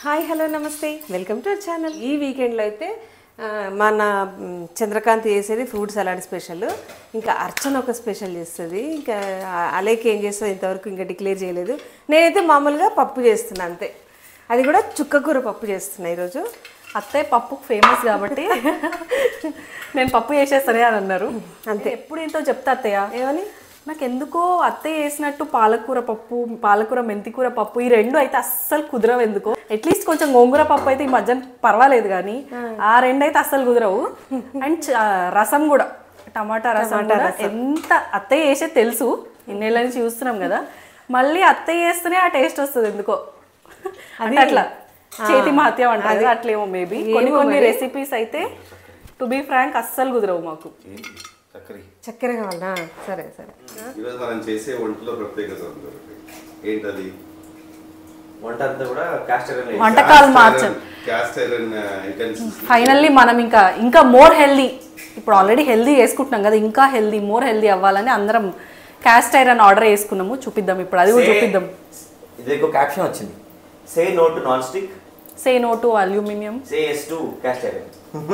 Hi hello నమస్తే welcome to our channel ఈ వీకెండ్లో అయితే ఆ, మన మ్, చంద్రకాంత్ చేసేది ఫ్రూట్ సలాడ్ స్పెషల్ ఇంకా అర్చన ఒక స్పెషల్ చేస్తుంది ఇంకా ఆ- అలేకి ఏం చేస్తుంది ఇంతవరకు ఇంకా డిక్లేర్ చేయలేదు నేనైతే మామూలుగా పప్పు చేస్తున్నా అంతే అది కూడా చుక్కకూర పప్పు చేస్తున్నా ఈరోజు అత్తయ్య పప్పు ఫేమస్ కాబట్టి నేను పప్పు చేసేస్తానే అని అన్నారు అంతే. ఎప్పుడు ఏంటో చెప్తా అత్తయ్య ఏమని నాకు ఎందుకో అత్తయ్య వేసినట్టు పాలకూర పప్పు పాలకూర మెంతికూర పప్పు ఈ రెండు అయితే అస్సలు కుదరవు ఎందుకో అట్లీస్ట్ కొంచెం గోంగూర పప్పు అయితే ఈ మధ్య పర్వాలేదు కానీ ఆ రెండు అయితే అస్సలు కుదరవు అండ్ చ- రసం కూడా టమాటా రసం కూడా ఎంత అత్తయ్య వేసే తెలుసు ఇన్నేళ్ళ నుంచి చూస్తున్నాం కదా మళ్ళీ అత్తయ్య వేస్తేనే ఆ టేస్ట్ వస్తుంది ఎందుకో అంటే అట్లా చేతి మహత్యం అంటారు కదా, అట్లేమో మేబీ కొన్ని కొన్ని రెసిపీస్ అయితే టు బీ ఫ్రాంక్ అస్సలు కుదరవు మాకు ఏంటి చక్కరి చక్కెర కావాలా సరే సరే ఈరోజు మనం చేసే వంటలో ప్రత్యేకత ఉంది ఒకటి. ఏంటది వంట అంతా కూడా కాస్టర్ వంటకాలు మార్చం క్యాస్ట్ ఐరన్ ఐటెన్సిల్స్ ఫైనల్లీ మనం ఇంకా ఇంకా మోర్ హెల్దీ ఇప్పుడు ఆల్రెడీ హెల్దీ వేసుకుంటున్నాం కదా ఇంకా హెల్దీ మోర్ హెల్దీ అవ్వాలని అందరం క్యాస్ట్ ఐరన్ ఆర్డర్ చేసుకున్నాము చూపిద్దాం ఇప్పుడు అది కూడా చూపిద్దాం ఇది ఒక క్యాప్షన్ వచ్చింది say no to non stick say no to aluminium say yes to cast iron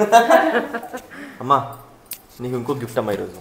అమ్మా నీకు ఇంకో గిఫ్ట్ అమ్మా ఈరోజు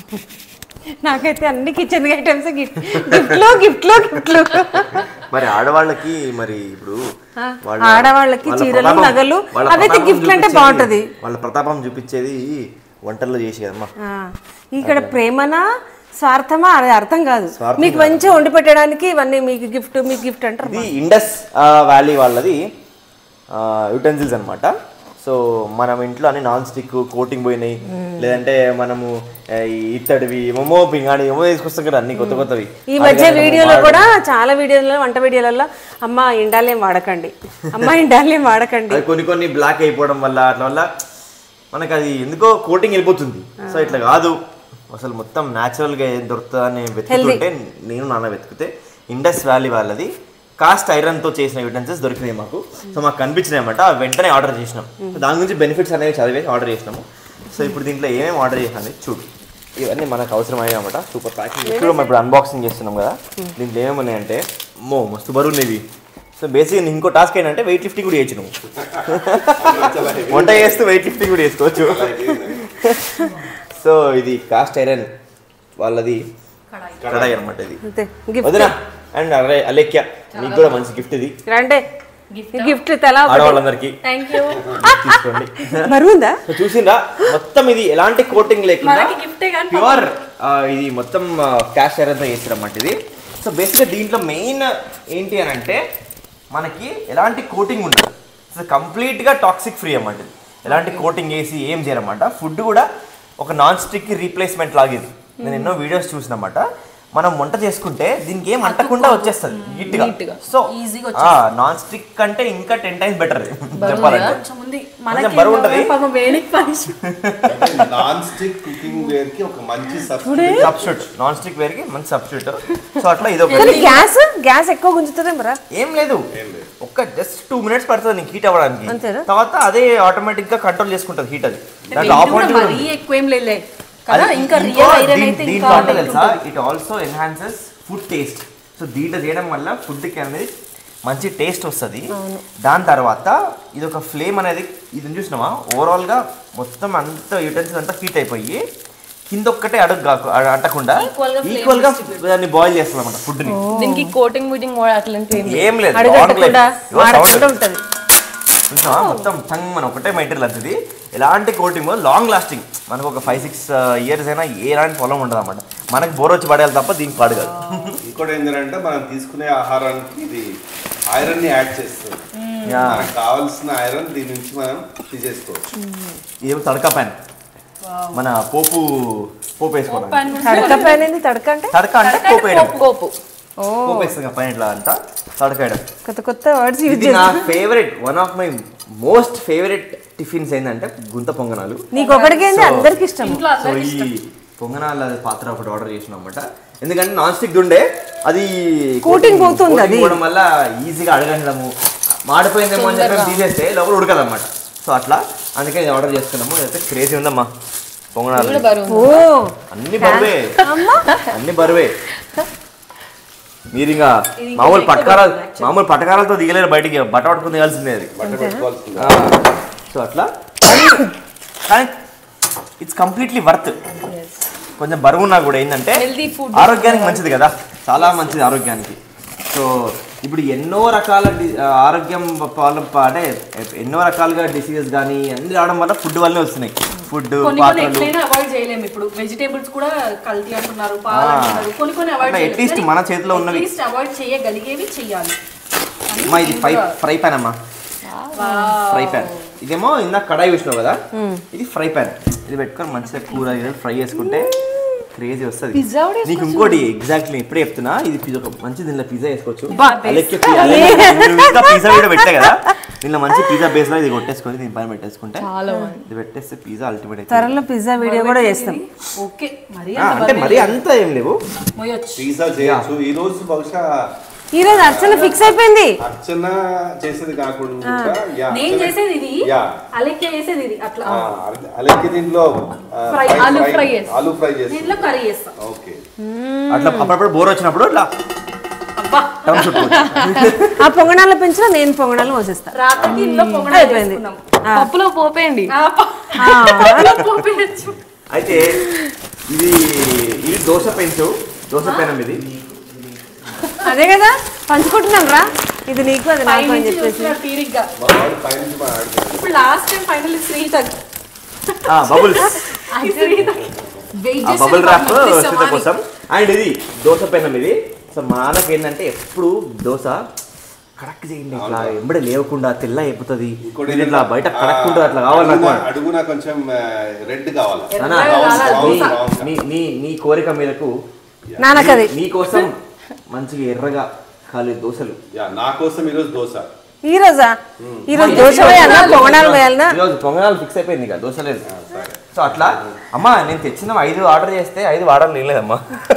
నాకైతే అన్ని కిచెన్ ఐటమ్స్ గిఫ్ట్ గిఫ్ట్లో గిఫ్ట్లో గిఫ్ట్లు మరి ఆడవాళ్ళకి మరి ఇప్పుడు వాళ్ళ- ఆడవాళ్ళకి వాళ్ళ చీరలు, ప్రతాపం- నగలు, వాళ్ళ అవైతే ప్రతాపం గిఫ్ట్లు అంటే చూపించేది- బాగుంటది. వాళ్ళ ప్రతాపం చూపించేది వంటల్లో చేసి కదమ్మా ఆ, ఇక్కడ ప్రేమనా స్వార్థమా అది అర్థం కాదు స్వార్థం మీకు మంచిగా వండి పెట్టడానికి ఇవన్నీ మీకు గిఫ్ట్ మీకు గిఫ్ట్ అంటారు ఇది ఇండస్ వ్యాలీ వాళ్ళది యుటెన్సిల్స్ అన్నమాట సో మనం ఇంట్లో అన్ని నాన్ స్టిక్ కోటింగ్ పోయినాయి లేదంటే మనము ఆ, ఈ ఇత్తడివి ఏమో పింగాణి ఏమో తీసుకొస్తాం కదా అన్ని కొత్త కొత్తవి ఈ మధ్య అందుకని వీడియోలో మనం కూడా చాలా వీడియోలలో వంట వీడియోలలో అమ్మ ఇండాలేం వాడకండి అమ్మ ఇండాలేం వాడకండి అది కొన్ని కొన్ని బ్లాక్ అయిపోవడం వల్ల అట్లా వల్ల మనకు అది ఎందుకో కోటింగ్ వెళ్ళిపోతుంది సో ఇట్లా కాదు అసలు మొత్తం natural గా ఏం దొరుకుతుందని వెతుకుతుంటే నేను నాన్న వెతికితే ఇండస్ వ్యాలీ వాళ్ళది కాస్ట్ ఐరన్ తో చేసిన యూటెన్సిల్స్ దొరికినాయి మాకు సో మాకు కనిపించినాయి అనమాట వెంటనే ఆర్డర్ చేసినాం సో దాని గురించి బెనిఫిట్స్ అనేవి చదివేసి ఆర్డర్ చేసినాము సో ఇప్పుడు దీంట్లో ఏమేమి ఆర్డర్ చేసినా చూడు ఇవన్నీ మనకు అవసరం అన్నమాట సూపర్ ప్యాకింగ్ ఇప్పుడు మనం ఇప్పుడు అన్బాక్సింగ్ చేస్తున్నాం కదా దీంట్లో ఏమేమి ఉన్నాయంటే మో మస్తు బరువు ఉన్నాయి ఇవి సో బేసిక్ ఇంకో టాస్క్ ఏంటంటే వెయిట్ లిఫ్టింగ్ కూడా చేయొచ్చు నువ్వు వంట చేస్తూ వెయిట్ లిఫ్టింగ్ కూడా చేసుకోవచ్చు సో ఇది కాస్ట్ ఐరన్ వాళ్ళది కడాయి అనమాట ఇది అంతే గిఫ్ట్ వదినా అండ్ అరే అలేఖ్య మీకు కూడా మంచి గిఫ్ట్ ఇది రండి గిఫ్ట్ తలా ఒకటి. ఆడవాళ్ళందరికీ థ్యాంక్ యూ తీసుకోండి బరువుందా సో చూసిండ్రా మొత్తం ఇది ఎలాంటి కోటింగ్ లేకుండా మనకి గిఫ్టే కానీ ప్యూర్ ఇది మొత్తం క్యాష్ ఐరన్తో చేసిరన్నమాట ఇది సో బేసిక్గా దీంట్లో మెయిన్ ఏంటి అని అంటే మనకి ఎలాంటి కోటింగ్ ఉండదు సో కంప్లీట్గా టాక్సిక్ ఫ్రీ అన్నమాట ఇది ఎలాంటి కోటింగ్ వేసి ఏం చేయరన్నమాట ఫుడ్ కూడా ఒక నాన్ స్టిక్ రీప్లేస్మెంట్ లాగేది నేను ఎన్నో వీడియోస్ చూసినమాట మనం వంట చేసుకుంటే దీనికి ఏం అంటకుండా వచ్చేస్తుంది నీట్గా సో నాన్ స్టిక్ కంటే ఇంకా టెన్ టైమ్స్ బెటర్ చెప్పాలంటే కొంచెం ఉంది కొంచెం బరువు ఉంటది. పాపం వేడికి పనిష్ నాన్ స్టిక్ కుకింగ్ వేర్ కి ఒక మంచి substitute substitute non stick ware కి మంచి సబ్స్టిట్యూట్ సో అట్లా ఇది కానీ ఒకటి గ్యాస్ గ్యాస్ ఎక్కువ గుంజుతుంది మరా ఏం లేదు ఒక్క జస్ట్ టూ మినిట్స్ పడుతుంది నీకు హీట్ అవ్వడానికి అంతేనా? తర్వాత అదే ఆటోమేటిక్ గా కంట్రోల్ చేసుకుంటది హీట్ అది దాంట్లో ఆపోజిట్ కూడా మరీ ఉంది. ఎక్కువ ఏం లేలే కదా అది ఇంకా ఇంకో రియల్ ఐరన్ దీన్- అయితే దీంట్లో ఇంకా అంటే height తెలుసా ఉంటుంది. It also enhances food taste so దీంట్లో చేయడం వల్ల ఫుడ్ కి అనేది మంచి టేస్ట్ వస్తుంది దాని తర్వాత ఇది ఒక ఫ్లేమ్ అనేది ఇది చూసినావా ఓవరాల్ గా మొత్తం అంత యూటెన్సిల్ అంతా హీట్ అయిపోయి కింద ఒక్కటే అడుగు కాకు- అడ- అంటకుండా Equal గా flame ఈక్వల్ గా దాన్ని బాయిల్ చేస్తాం అన్నమాట ఫుడ్ ని దీనికి కోటింగ్ మీటింగ్ అట్లాంటివి ఏం లేవు. ఏం లేదు అడుగట్టకుండా Long life. మాడకుండా ఇగో sound. ఉంటుంది చూసావా మొత్తం టంగ్ మన ఒకటే మెటీరియల్ అది ఎలాంటి కోటింగ్ లాంగ్ లాస్టింగ్ మనకు ఒక ఫైవ్ సిక్స్ ఇయర్స్ అయినా ఎలాంటి పొలం ఉండదు అనమాట మనకి బోర్ వచ్చి పడేయాలి తప్ప దీనికి పాడు కాదు ఇంకోటి ఏంటంటే మనం తీసుకునే ఆహారానికి ఇది ఐరన్ ని యాడ్ చేస్తుంది యా. మనకు కావాల్సిన ఐరన్ దీని నుంచి మనం తీసేసుకోవచ్చు ఇదేమో తడక ప్యాన్ మన పోపు పోపు వేసుకోవడానికి పైన నుంచి తడక పైన ఏంది? తడక అంటే తడక అంటే పోపు వేయడం కోపు కోపు ఓ పోపు వేస్తుంది కదా పైన ఇట్లా అంట తడక వేయడం కొత్త కొత్త వర్డ్స్ యూజ్ ఇది నా favourite one of my most favourite tiffins ఏంటంటే గుంత పొంగనాలు నీకు ఒకటికేంది So- అందరికి ఇష్టం ఇంట్లో సో ఈ పొంగనాల పాత్ర ఒకటి ఆర్డర్ చేసిన అనమాట ఎందుకంటే నాన్ స్టిక్ ఉండే అది Coating పోతుంది coating అది. పోవడం వల్ల ఈజీగా అడగడము మాడిపోయిందేమో అని చెప్పి తీసేస్తే లోపల ఉడకదన్నమాట సో అట్లా అందుకే ఇది ఆర్డర్ చేసుకున్నాము అయితే క్రేజీ ఉందమ్మా పొంగనాలు ఓ అన్ని బరువే అన్ని బరువే మీరు ఇంకా మామూలు పటకారాలు మామూలు పటకారాలతో దిగలేరు బయటికి బట్ట పట్టుకుని దిగాల్సిందే అది బట్ట పెట్టుకోవాల్సిందే సో అట్లా కానీ ఇట్స్ కంప్లీట్లీ వర్త్ కొంచెం బరువు ఉన్నా కూడా ఏంటంటే ఆరోగ్యానికి మంచిది కదా చాలా మంచిది ఆరోగ్యానికి సో ఇప్పుడు ఎన్నో రకాల డి- ఆ, ఆరోగ్యం పాలన అంటే ఎన్నో రకాలుగా డిసీజెస్ కానీ అన్ని రావడం వల్ల ఫుడ్ వల్లనే వస్తున్నాయి ఫుడ్ కొన్ని కొన్ని పాత్రలు ఎట్లయినా అవాయిడ్ చేయలేము ఇప్పుడు వెజిటేబుల్స్ కూడా కల్తీ అంటున్నారు పాలు అంటున్నారు కొన్ని కొన్ని అవాయిడ్ అంటే at least మన చేతిలో ఉన్నవి. అట్లీస్ట్ అవాయిడ్ చేయగలిగేవి చెయ్యాలి అమ్మా ఇది ఫ్రై ఫ్రై పాన్ అమ్మా ఫ్రై పాన్ ఇదేమో ఇందాక కడాయి చూసినావు కదా ఇది ఫ్రై పాన్ ఇది పెట్టుకొని మంచిగా కూర ఫ్రై చేసుకుంటే క్రేజీ వస్తుంది నీకు ఇంకోటి ఎగ్జాక్ట్లీ ఇప్పుడే చెప్తున్నా ఇది పిజ్జా ఒక మంచి దీనిలో పిజ్జా వేసుకోవచ్చు అలెక్కి పి- అలెక్కి నేను ఇంకా పిజ్జా వీడియో పెట్టా కదా దీనిలో మంచి పిజ్జా బేస్ లో ఇది కొట్టేసుకొని దీని పైన పెట్టేసుకుంటే ఇది పెట్టేస్తే పిజ్జా అల్టిమేట్ అవుతుంది త్వరలో పిజ్జా వీడియో కూడా చేస్తాం ఓకే మరి ఆ, అంటే మరీ అంతా ఏం లేవు మొయ్యొచ్చు పిజ్జా చేయొచ్చు ఈ రోజు బహుశా ఈ రోజు అర్చన ఫిక్స్ అయిపోయింది అర్చన చేసేది కాకుండా యా, నేను అర్చన- చేసేది ఇది యా అలెక్కే చేసేది ఇది అట్లా ఆ, అల- అలాగే దీంట్లో ఆ, Fry, fry- ఆలు fry- fry చేస్తా. ఆలు ఫ్రై చేస్తాం దీంట్లో కర్రీ చేస్తాం ఓకే అట్లా అప్పుడప్పుడు బోర్ వచ్చినప్పుడు అట్లా అబ్బా టర్మ్ చుట్టుకోవచ్చు ఆ పొంగనాలు పెంచిన నేను పొంగనాలు మోసేస్తా రాత్రికి ఇంట్లో పొంగనాలు అయిపోయింది. చేసుకున్నాం. పప్పులో పోపేయండి ఆ, ప- పప్పులో పోపేయచ్చు. అయితే ఇది ఇది దోశ పెంచు దోశ పెనం ఇది అదే కదా పంచుకుంటున్నాం రా ఇది నీకు అది పై నాకు అని నుంచి చెప్పేసి చూస్తున్నారు తీరిగ్గా మా వాడు పైనుంచి మా ఆడుతున్నాడు ఇప్పుడు లాస్ట్ టైం ఫైనల్ శ్రీతక్ బబుల్స్ శ్రీతక్ వెయిట్ ఆ బబుల్ ర్యాప్ సీత కోసం అండ్ ఇది దోశ పెనం ఇది సో మా నాన్నకి ఏంటంటే ఎప్పుడు దోశ కడక్ చేయండి ఇట్లా ఎంబడే లేవకుండా తెల్ల అయిపోతుంది ఇంకోటి ఇది ఇట్లా బయట ఆ, కడక్ ఉంటుంది అట్లా కావాలి నాకు అడుగున- అడుగున కొంచెం రెడ్ కావాలి నాన్న, ఎర్రగా కావాలి నీ- దోశ. నీ నీ నీ కోరిక మేరకు నాన్నకది నీ కోసం మంచిగా ఎర్రగా ఖాళీ దోశలు యా నా కోసం ఈరోజు దోశ ఈ రోజా ఈ రోజు దోశ వేయాలన్నా పొంగనాలు వేయాలన్నా ఈరోజు పొంగనాలు ఫిక్స్ అయిపోయింది ఇక దోశ లేదు సో అట్లా అమ్మా నేను తెచ్చిన ఐదు ఆర్డర్ చేస్తే ఐదు వాడాలి లేదమ్మా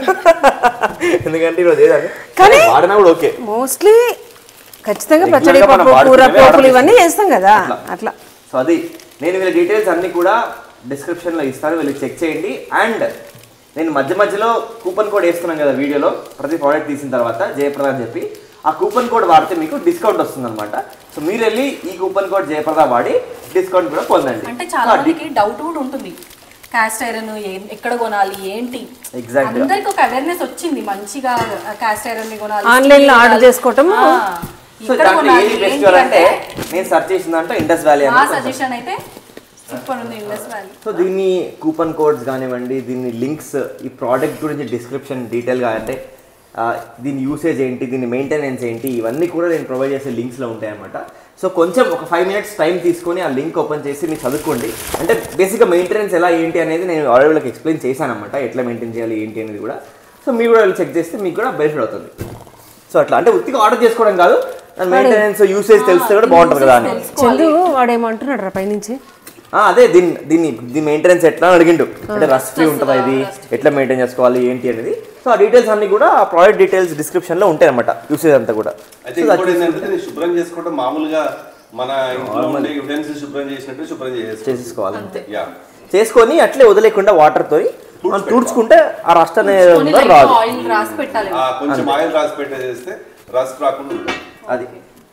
ఎందుకంటే ఈరోజు ఏదంటే కానీ- వాడినా కూడా ఓకే మోస్ట్లీ ఖచ్చితంగా Regular పచ్చడి గా మనం పప్పు కూర వాడుకునేవే పోపులు ఆర్డర్ ఇవన్నీ చేస్తాం కదా అట్లా. అట్లా సో అది నేను వీళ్ళ డీటెయిల్స్ అన్ని కూడా description లో ఇస్తాను వీళ్ళకి చెక్ చేయండి అండ్ నేను మధ్య మధ్యలో కూపన్ కోడ్ వేస్తున్నాను కదా వీడియోలో ప్రతి ప్రోడక్ట్ తీసిన తర్వాత జయప్రద అని చెప్పి ఆ కూపన్ కోడ్ వాడితే మీకు డిస్కౌంట్ వస్తుంది అనమాట సో మీరు వెళ్ళి ఈ కూపన్ కోడ్ జయప్రద వాడి డిస్కౌంట్ కూడా పొందండి అంటే చాలా మందికి డౌట్ కూడా ఉంటుంది క్యాస్ట్ ఐరన్ ఏం ఎక్కడ కొనాలి ఏంటి Exact గా. అందరికి ఒక అవేర్నెస్ వచ్చింది మంచిగా క్యాస్ట్ ఐరన్ కొనాలి Online లో steel order కొనాలి. చేసుకోవటం. ఆ, సో ఇక్కడ దాంట్లో కొనాలి ఏది బెస్ట్ ఏంటి అంటే అంటే నేను సెర్చ్ చేసిన దాంట్లో ఇండస్ వ్యాలీ మా అని సజెషన్ అయితే సూపర్ ఉంది ఇండస్ వ్యాలీ సో దీన్ని కూపన్ కోడ్స్ కానివ్వండి దీన్ని లింక్స్ ఈ ప్రోడక్ట్ గురించి డిస్క్రిప్షన్ డీటెయిల్గా అంటే ఆ, దీని యూసేజ్ ఏంటి దీని మెయింటెనెన్స్ ఏంటి ఇవన్నీ కూడా నేను ప్రొవైడ్ చేసే లింక్స్లో ఉంటాయి అన్నమాట సో కొంచెం ఒక ఫైవ్ మినిట్స్ టైం తీసుకొని ఆ లింక్ ఓపెన్ చేసి మీరు చదువుకోండి అంటే బేసిక్గా మెయింటెనెన్స్ ఎలా ఏంటి అనేది నేను ఆల్రెడీ వాళ్ళకి ఎక్స్ప్లెయిన్ చేశాను అనమాట ఎట్లా మెయింటైన్ చేయాలి ఏంటి అనేది కూడా సో మీరు కూడా చెక్ చేస్తే మీకు కూడా బెనిఫిట్ అవుతుంది సో అట్లా అంటే ఉత్తిగా ఆర్డర్ చేసుకోవడం కాదు దాని మెయింటెనెన్స్ యూసేజ్ తెలిస్తే కూడా బాగుంటుంది కదా అని చందు వాడు ఏమంటున్నాడు రా పైనుంచి ఆ, అదే దీన్ని దీన్ని దీని మెయింటెనెన్స్ ఎట్లా అని అడిగిండు అంటే రస్ట్ ఫ్రీ ఉంటుందా ఇది ఎట్లా మెయింటైన్ చేసుకోవాలి ఏంటి అనేది సో ఆ డీటెయిల్స్ అన్ని కూడా ఆ ప్రోడక్ట్ డీటెయిల్స్ డిస్క్రిప్షన్ లో ఉంటాయి అనమాట యూసేజ్ అంతా కూడా అయితే ఇంకోటి ఏంటంటే దీన్ని శుభ్రం చేసుకోవడం మామూలుగా మన ఇంట్లో ఉండే యుటెన్సిల్స్ శుభ్రం చేసినట్టు శుభ్రం చేసేసుకోవాలి చేసేసుకోవాలి అంతే యా చేసుకొని అట్లే వదిలేకుండా వాటర్ తో మనం తుడుచుకుంటే ఆ రస్ట్ అనేది కొన్ని ఉందో రాదు ఆయిల్ రాసి పెట్టాలి ఆ, కొంచెం ఆయిల్ రాసి పెట్టేస్తే రస్ రాకుండా ఉంటుంది అది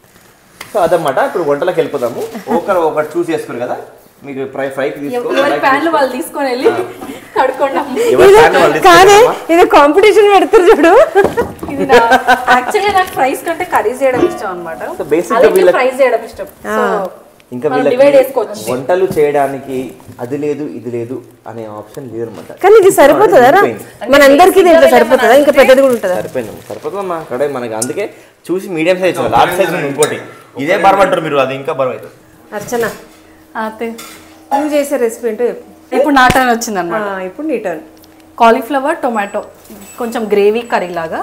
సో అదనమాట ఇప్పుడు వంటలకు వెళ్ళిపోదాము ఒకరు ఒకటి చూస్ చేసుకోరు కదా మీకు ఫ్రై ఫ్రైకి తీసుకో ఎవరి ప్యాన్లు వాళ్ళు తీసుకొని వెళ్ళి కడుక్కోండి ఎవరి pan వాళ్ళు కానీ తీసుకోమ్మా. ఇది కాంపిటీషన్ పెడతారు చూడు ఇది యాక్చువల్లీ నాకు ఫ్రైస్ కంటే కర్రీస్ చేయడం ఇష్టం అనమాట So basic గా వీళ్ళకి- ఫ్రైస్ చేయడం ఇష్టం సో ఇంకా మనం వీళ్ళకి divide చేసుకోవచ్చు. వంటలు చేయడానికి అది లేదు ఇది లేదు అనే ఆప్షన్ లేదనమాట కానీ ఇది సరిపోతుందా రా మనందరికీ దీంట్లో సరిపోతుందా ఇంకా పెద్దది కూడా ఉంటుందా సరిపోయింది సరిపోతుందమ్మా అక్కడే మనకి అందుకే చూసి మీడియం సైజ్ లార్జ్ సైజ్ ఉంది ఇంకోటి ఇదే బరువు అంటారు మీరు అది ఇంకా బరువు అవుతుంది అర్చన అంతే నువ్వు చేసే రెసిపీ ఏంటో చెప్పు ఇప్పుడు నా టర్న్ వచ్చింది అనమాట ఆ, ఇప్పుడు నీ టర్న్ కాలీఫ్లవర్ టొమాటో కొంచెం గ్రేవీ కర్రీ లాగా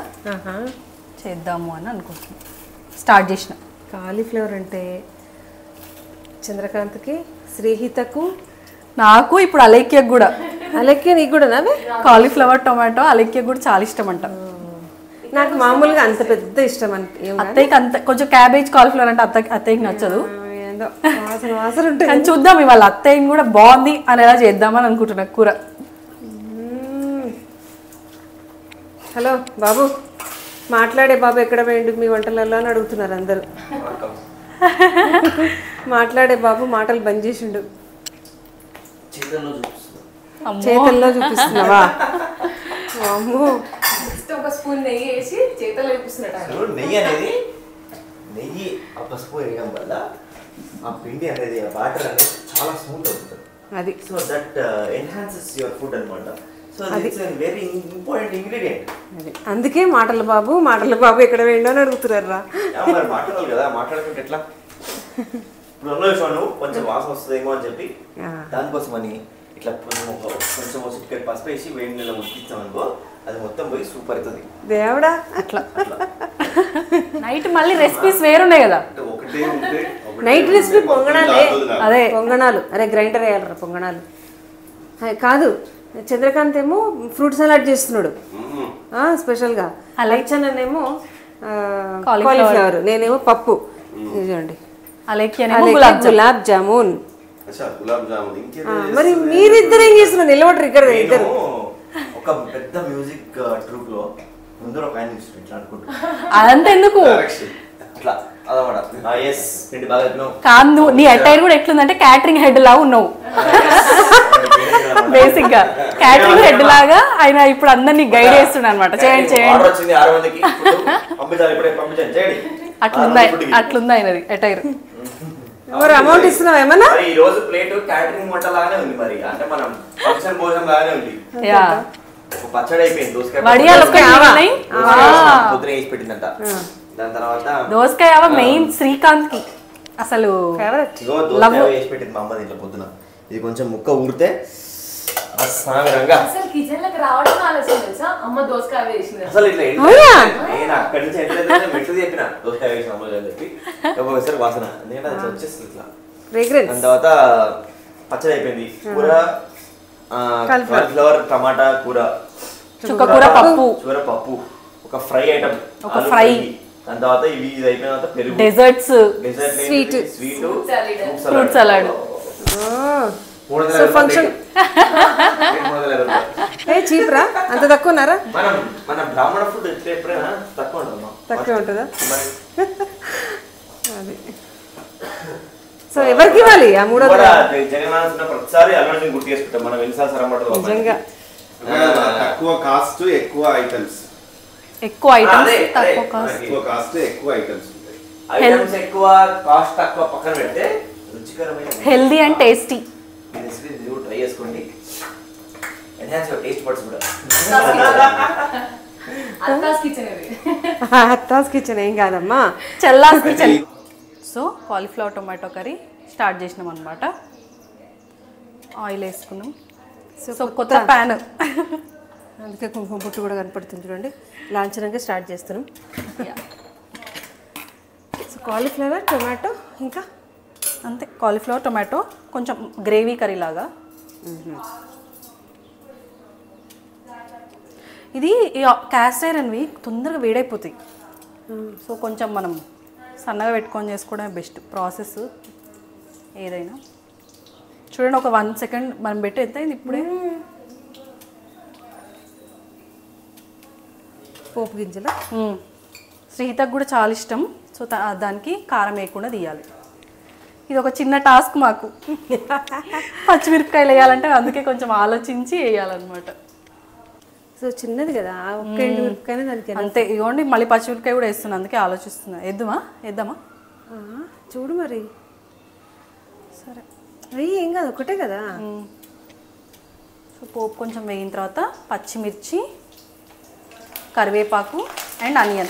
చేద్దాము అని అనుకుంటున్నాను స్టార్ట్ చేసిన కాలీఫ్లవర్ అంటే చంద్రకాంత్కి శ్రీహితకు నాకు ఇప్పుడు అలేఖ్యకు కూడా అలాగే నీకు కూడా నావే కాలీఫ్లవర్ టొమాటో అలేఖ్యకు కూడా చాలా ఇష్టం అంట నాకు మామూలుగా అంత పెద్ద ఇష్టం అని ఏం కాదు. అత్తయ్యకి అంత కొంచెం క్యాబేజ్ కాలీఫ్లవర్ అంటే అత్త అత్తయ్యకి నచ్చదు ఆ, ఏందో వాసన వాసన ఉంటుంది కానీ చూద్దాం ఇవాళ అత్తయ్యని కూడా బాగుంది అనేలా చేద్దామని అనుకుంటున్నా కూర హలో బాబు మాట్లాడే బాబు ఎక్కడ పోయిండు మీ వంటలలో అని అడుగుతున్నారు అందరూ మాట్లాడే బాబు మాటలు బంద్ చేసిండు చేతుల్లో చూపిస్తున్నా చేతుల్లో చూపిస్తున్నావా అమ్మో ఒక స్పూన్ నెయ్యి వేసి చేతలు చూపిస్తున్నట్టు అసలు నెయ్యి అనేది నెయ్యి ఆ పసుపు వేయడం వల్ల ఆ పిండి అనేది ఆ వాటర్ అనేది చాలా స్మూత్ అవుతుంది అది so that enhances your food అనమాట so it's very important ingredient అది అందుకే మాటల బాబు మాటల బాబు ఎక్కడ పోయిండు అని అడుగుతున్నారు రా మరి మాట్లాడాలి కదా మాట్లాడుకుంటే ఎట్లా ఇప్పుడు ఉన్న విషయం నువ్వు కొంచెం వాసన వస్తుందేమో అని చెప్పి ఆ. దానికోసమని ఇట్లా కొంచెం ఒక కొంచెం ఒక చిటికెట్ పసుపు వేసి వేడి నీళ్ళ ఉడికిస్తాం అనుకో అది మొత్తం పోయి సూపర్ అవుతుంది దేవుడా అట్లా నైట్ మళ్ళీ రెసిపీస్ వేరున్నాయి కదా అంటే ఒకటే ఉంటే ఒకటే నైట్ ఉంటే రెసిపీ మొత్తం పొంగనాలే రాదు నాకు. అదే పొంగనాలు అరే గ్రైండర్ వేయాలరా పొంగనాలు హై, కాదు చంద్రకాంత్ ఏమో ఫ్రూట్ సలాడ్ చేస్తున్నాడు మ్మ్. ఆ, స్పెషల్గా అలెక్చనేమో Cauliflower. కాలీఫ్లవర్ నేనేమో పప్పు ఇదిగోండి అలెక్కి అలాగే అనేమో గులాబ్ జామ్ గులాబ్ జామున్ అచ్చా గులాబ్ జామున్ ఇంకేదో ఆ, మరి చేస్తుంది. మీరిద్దరు ఏం చేస్తున్నారు నిలబడరు ఇక్కడ ఇద్దరు నేను ఒక పెద్ద మ్యూజిక్ ట్రూప్ లో ముందర ఒక ఆయన ఇష్టం ఇట్లా అనుకుంటా అదంతా ఎందుకు Direction. అట్లా అదనమాట ఎస్ పిండి బాగా చెప్పినావు కాదు నువ్వు నీ అటైర్ కూడా ఎట్లుందంటే క్యాటరింగ్ హెడ్ లా ఉన్నావు బేసిక్ గా క్యాటరింగ్ హెడ్ లాగా ఆయన ఇప్పుడు అందరినీ గైడ్ చేస్తున్నాడు అనమాట చేయండి చేయండి ఆర్డర్ వచ్చింది ఆరు మందికి ఫుడ్ పంపించాలి ఇప్పుడే పంపించండి చేయండి అట్లుంది ఆరు మంది అట్లుంది ఆయనది అటైర్ మరి అమౌంట్ ఇస్తున్నావు ఏమన్నా మరి ఈ రోజు ప్లేట్ క్యాటరింగ్ వంట లాగానే ఉంది మరి అంటే మనం ఫంక్షన్ భోజనం లాగానే ఉంది యా ఒక పచ్చడి అయిపోయింది దోసకాయ వడియాలు పచ్చడి. ఒక్కటి ఆవా. ఉన్నాయి. దోసకాయ ఆ. వేసినాం, పొద్దున వేసి పెట్టిందంట దాని తర్వాత దోసకాయ మెయిన్ శ్రీకాంత్ కి అసలు ఫేవరెట్ ఇగో దోసకాయ వేసి పెట్టింది మా అమ్మ దీంట్లో పొద్దున ఇది కొంచెం ముక్క ఊరితే సాగరంగా అసలు కిచెన్ లోకి రావడం ఆలస్యం తెలుసా అమ్మ దోసకాయ వేసింది అసలు ఇట్లా అవునా? వెళ్ళి- నేను అక్కడి నుంచి ఎట్లా మెట్లు చెప్పిన దోసకాయ వేసిన అమ్మ అని చెప్పి ఒకసారి వాసన ఎందుకంటే అది వచ్చేస్తుంది ఇట్లా ఫ్రేగ్రెన్స్ దాని తర్వాత పచ్చడి అయిపోయింది కూర ఆ, Cauliflower. కాలీఫ్లవర్ టమాటా కూర చుక్కకూర పప్పు కూర పప్పు ఒక ఫ్రై ఐటమ్ ఒక fry. దాని తర్వాత ఇవి ఇది అయిపోయిన తర్వాత పెరుగు desserts dessert Sweet. Sweet salad. Fruit salad. మూడు వందల సో యాభై ఫంక్షన్ రూపాయలు. మూడు వందల యాభై రూపాయలు. ఏ చీప్ రా అంత తక్కువన్నారా మనం మన బ్రాహ్మణ ఫుడ్ ఎట్లా ఎప్పుడైనా తక్కువ ఉంటుందమ్మా తక్కువ ఉంటుందా మరి అది సో ఎవరికి ఇవ్వాలి ఆ మూడు కూడా వందలు జగన్నాథ్ ఉన్న ప్రతిసారి అల్లుడిని గుర్తు చేసుకుంటాం మనం ఎన్నిసార్లు సరమటలు నిజంగా తక్కువ కాస్ట్ ఎక్కువ ఐటమ్స్ ఎక్కువ ఐటమ్స్ అదే, అదే. తక్కువ కాస్ట్ ఎక్కువ కాస్ట్ ఎక్కువ ఐటమ్స్ ఉంటాయి ఐటమ్స్ ఎక్కువ కాస్ట్ తక్కువ పక్కన పెడితే రుచికరమైన హెల్దీ అండ్ టేస్టీ ఈ రెసిపీ మీరు ట్రై చేసుకోండి ఎన్హాన్స్ యువర్ టేస్ట్ బడ్స్ కూడా అత్తాస్ కిచెన్ ఇది అత్తాస్ కిచెన్ ఏం కాదమ్మా Challa's kitchen so cauliflower tomato curry start చేసినాం అనమాట ఆయిల్ వేసుకున్నాం సో కొత్త ప్యాన్ అందుకే కుంకుమ పుట్టు కూడా కనపడుతుంది చూడండి లాంఛనంగా స్టార్ట్ చేస్తున్నాం సో కాలీఫ్లవర్ టొమాటో ఇంకా అంతే కాలీఫ్లవర్ టొమాటో కొంచెం గ్రేవీ కర్రీ లాగా ఇది క్యాస్ట్ ఐరన్వి తొందరగా వేడైపోతాయి సో కొంచెం మనం సన్నగా పెట్టుకొని చేసుకోవడమే బెస్ట్ ప్రాసెస్ ఏదైనా చూడండి ఒక వన్ సెకండ్ మనం పెట్టి ఎంత అయింది ఇప్పుడే పోపు గింజలు మ్మ్. శ్రీతకు కూడా చాలా ఇష్టం సో త- దానికి కారం వేయకుండా తీయాలి ఇది ఒక చిన్న టాస్క్ మాకు పచ్చిమిరపకాయలు వేయాలంటే అందుకే కొంచెం ఆలోచించి వేయాలన్నమాట సో చిన్నది కదా ఆ ఒక్క ఎండు మిరపకాయనే దానికి ఎంత? అంతే ఇగోండి మళ్ళీ పచ్చిమిరపకాయ కూడా వేస్తున్నా అందుకే ఆలోచిస్తున్నా వేద్దామా వేద్దామా ఆ, చూడు మరి సరే అయ్యి ఏం కాదు ఒకటే కదా సో పోపు కొంచెం వేగిన తర్వాత పచ్చిమిర్చి కరివేపాకు అండ్ ఆనియన్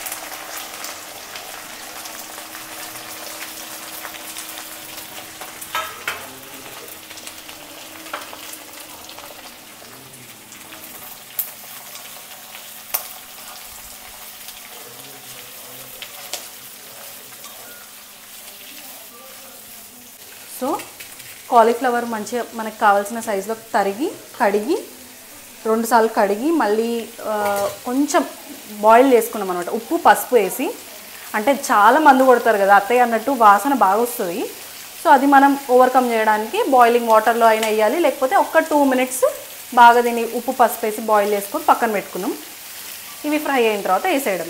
సో కాలీఫ్లవర్ మంచిగా మనకు కావాల్సిన సైజులో తరిగి కడిగి రెండుసార్లు కడిగి మళ్ళీ ఆ, కొంచెం బాయిల్ చేసుకున్నాం అనమాట ఉప్పు పసుపు వేసి అంటే చాలా మందు కొడతారు కదా అత్తయ్య అన్నట్టు వాసన బాగా వస్తుంది సో అది మనం ఓవర్కమ్ చేయడానికి బాయిలింగ్ వాటర్లో అయినా వేయాలి లేకపోతే ఒక్క టూ మినిట్స్ బాగా దీన్ని ఉప్పు పసుపు వేసి బాయిల్ చేసుకొని పక్కన పెట్టుకున్నాం ఇవి ఫ్రై అయిన తర్వాత వేసేయడమే